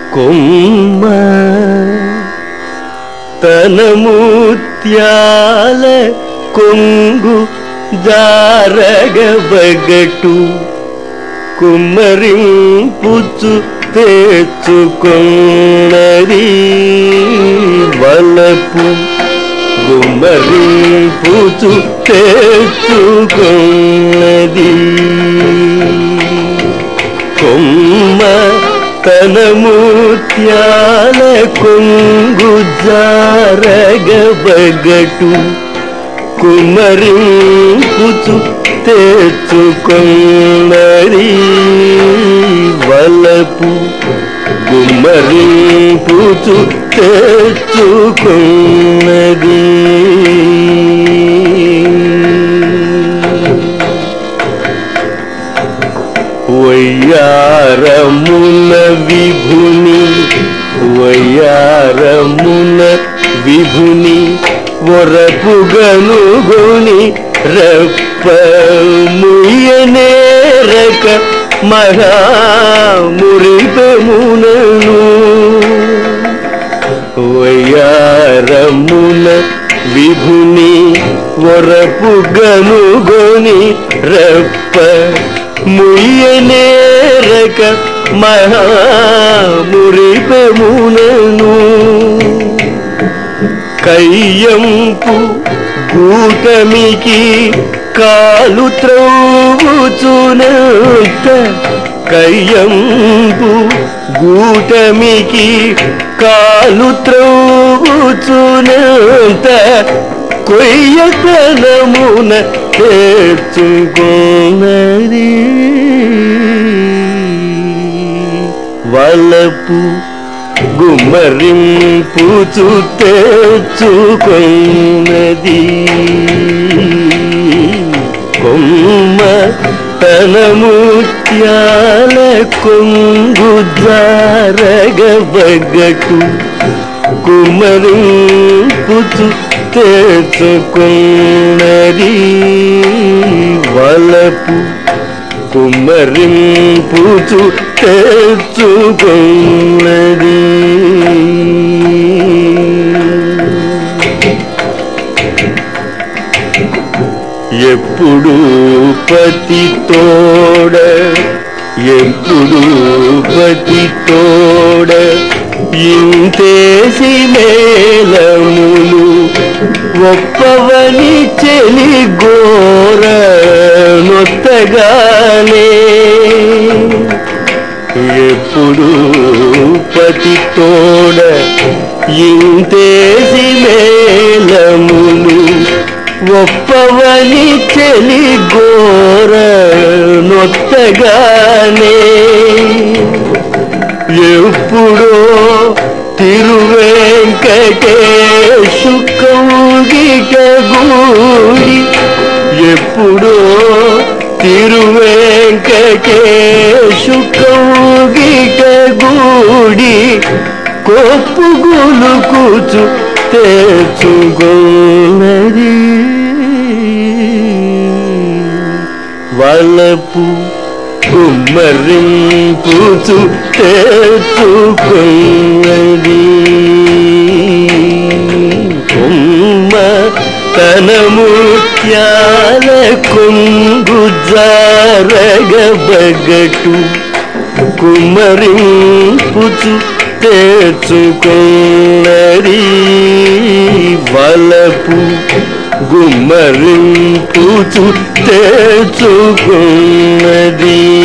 కొమ్మ తన ముత్యాల కొంగు జారగబగటు కుమ్మరింపుచు తెచ్చుకొన్నది వలపు గుమ్మరింపుచు తెచ్చుకొన్నది కొమ్మ తన ముత్యాల కొంగు జారగబగటు కుమరింపుచు తెచ్చుకొన్నది వలపు గుమ్మరింపుచు తెచ్చుకొన్నది వయ్యారమున విభుని వయ్యారమున విభుని వరపుగనుగొని రప్పముయనేరక మహామురితమునను వయ్యారమున విభుని వరపుగనుగొని రప్ప ముయ్యనేరక మహామురిపమునను కయ్యంపు కూటమికి కాలు త్రౌచునంత కయ్యంపు గూటమికి కాలు త్రౌచునంత కొయ్యతనమున తెచ్చుకోనది వలపు గుమ్మరింపుచు తెచ్చుకొన్నది కొమ్మ తన ముత్యాల కొంగు జారగబగటు కుమరింపుచు తెచ్చుకున్నది వలపు కుమ్మరింపుచు తెచ్చుకున్నది ఎప్పుడు పతి తోడ ఎప్పుడు పతి తోడ ఇంతేసి మేలములు ఒప్పవని చెలి గోర నొత్తగానే ఎప్పుడు పతి తోడ ఇంతేసి మేలములు ఒప్పవని చెలి గోర నొత్తగానే ఎప్పుడో తిరువెంకటేశు కౌగిట గూడి ఎప్పుడో తిరువెంకటేశు కౌగిట గూడి కొప్పుగులు కూచు తెచ్చుగోనది వలపు కుమ్మరింపుచు తెచ్చుకున్నది కొమ్మ తన ముత్యాల కొంగు జారగబగటు కుమ్మరింపుచు తెచ్చుకున్నది వలపు గుమ్మరింపుచు తెచ్చుకున్నది